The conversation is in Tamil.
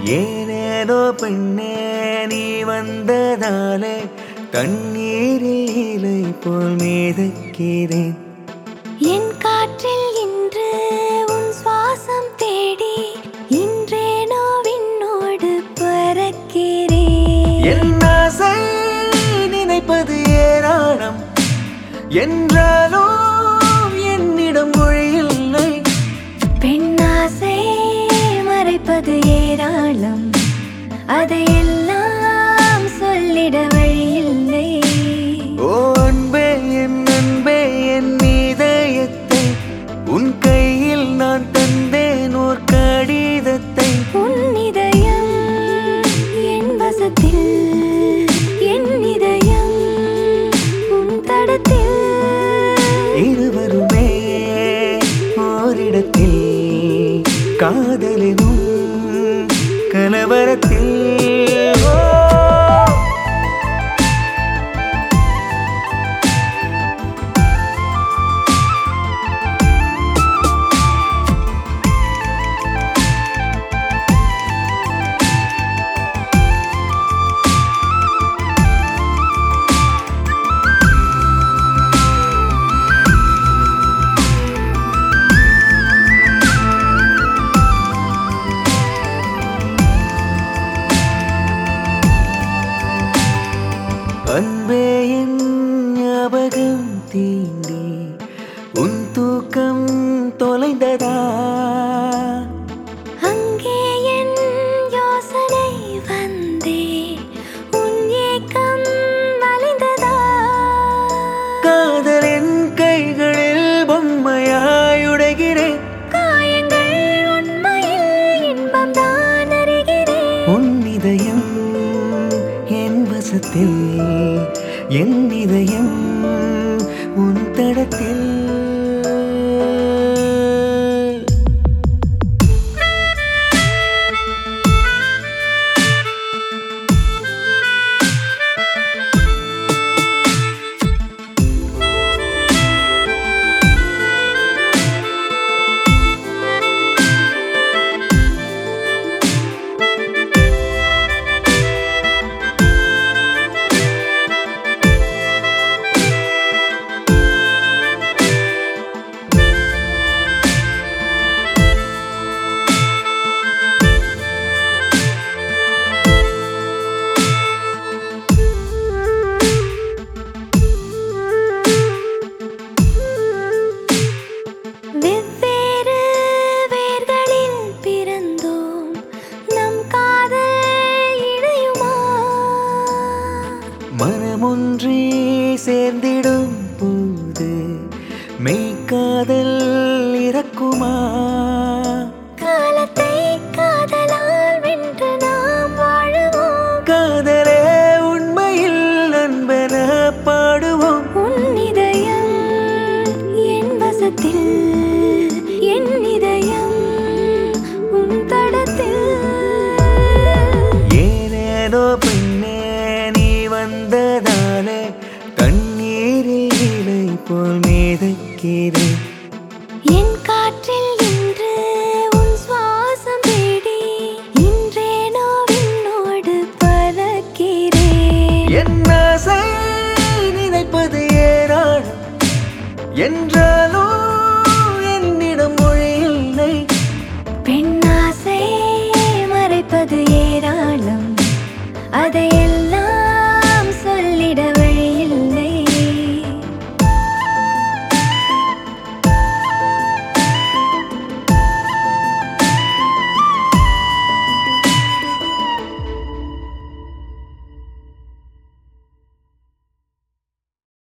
ஏனேனோ பெண்ணே நீ வந்ததாலே தண்ணீரில் இலை போல் மிதக்கிறேன் என் காற்றில் இன்று உன் சுவாசம் தேடி இன்றேனோ விண்ணோடு பறக்கிறேன் என் ஆசை நினைப்பது ஏராளம் என்றாலும் என்னிடம் மொழி இல்லை பெண்ணாசை மறைப்பது ஏராளம் அதையெல்லாம் சொல்லிட வழியில்லை ஓ அன்பே என் அன்பே என் இதயத்தை உன் கையில் நான் தந்தேன் ஓர் கடிதத்தை உன் இதயம் என் வசத்தில் என் இதயம் உன் தடத்தில் இருவருமே ஓரிடத்தில் காதலினும் கலவரத்தில் ஓ அன்பே என் ஞாபகம் தீண்டி உன் தூக்கம் தொலைந்ததா அங்கே என் யோசனை வந்தே உன் ஏக்கம் வலிந்ததா காதலின் கைகளில் பொம்மையாய் உடைகிறேன் காயங்கள் உண்மையில் இன்பம் தான் அறிகிறேன் உன் இதயம் என் வசத்தில் என் இதயம் உன் தடத்தில் வெவ்வேறு வேர்களில் பிறந்தோம் நம் காதல் இணையுமா மனமொன்றே சேர்ந்திடும் போது மெய்க்காதல் இறக்குமா காலத்தை காதலால் வென்று நாம் வாழுவோம் காதலே உண்மையில் நண்பன பாடுவோம் உன் இதயம் என் வசத்தில் என் இதயம் உன் தடத்தில் ஏனேனோ பெண்ணே நீ வந்ததாலே தண்ணீரில் இலை போல் மிதக்கிறேன் என் காற்றில் இன்று உன் சுவாசம் தேடி இன்றேனோ விண்ணோடு பறக்கிறேன் என் ஆசை நினைப்பது ஏராளம் என்றாலும் என்னிடம் மொழி இல்லை பெண்ணாசை மறைப்பது ஏராளம் அதை